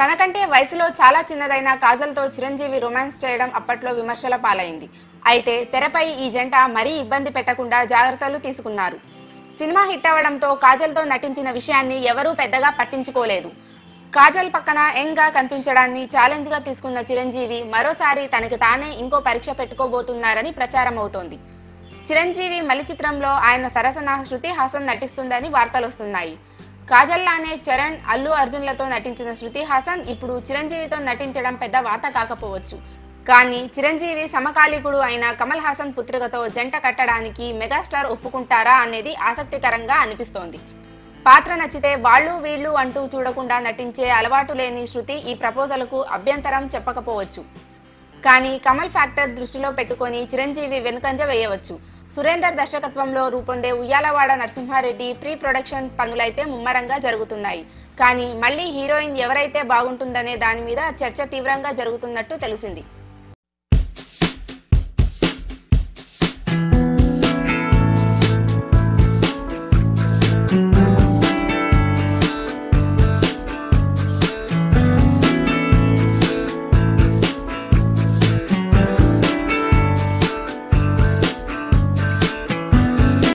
తనకంటే వయసులో చాలా చిన్నదైన కాజల్తో చిరంజీవి రొమాన్స్ చేయడం అప్పట్లో విమర్శల పాలైంది అయితే తెరపై ఈ జంట మరీ ఇబ్బంది పెట్టకుండా జాగ్రత్తలు తీసుకున్నారు సినిమా హిట్ అవ్వడంతో కాజల్తో నటించిన విషయాన్ని ఎవరూ పెద్దగా పట్టించుకోలేదు కాజల్ పక్కన యంగ్ గా కనిపించడాన్ని ఛాలెంజ్ గా తీసుకున్న చిరంజీవి మరోసారి తనకి తానే ఇంకో పరీక్ష పెట్టుకోబోతున్నారని ప్రచారం అవుతోంది చిరంజీవి మలి చిత్రంలో ఆయన సరసన శృతి హాసన్ నటిస్తుందని వార్తలు వస్తున్నాయి కాజల్లానే చరణ్ అల్లు అర్జున్లతో నటించిన శృతి హాసన్ ఇప్పుడు చిరంజీవితో నటించడం పెద్ద వార్త కాకపోవచ్చు కానీ చిరంజీవి సమకాలీకుడు అయిన కమల్ హాసన్ పుత్రికతో జంట కట్టడానికి మెగాస్టార్ ఒప్పుకుంటారా అనేది ఆసక్తికరంగా అనిపిస్తోంది పాత్ర నచ్చితే వాళ్ళు వీళ్ళు అంటూ చూడకుండా నటించే అలవాటు లేని శృతి ఈ ప్రపోజల్కు అభ్యంతరం చెప్పకపోవచ్చు కానీ కమల్ ఫ్యాక్టర్ దృష్టిలో పెట్టుకొని చిరంజీవి వెనుకంజ వేయవచ్చు సురేందర్ దర్శకత్వంలో రూపొందే ఉయ్యాలవాడ నరసింహారెడ్డి ప్రీ ప్రొడక్షన్ పనులైతే ముమ్మరంగా జరుగుతున్నాయి కానీ మళ్ళీ హీరోయిన్ ఎవరైతే బాగుంటుందనే దాని మీద చర్చ తీవ్రంగా జరుగుతున్నట్టు తెలిసింది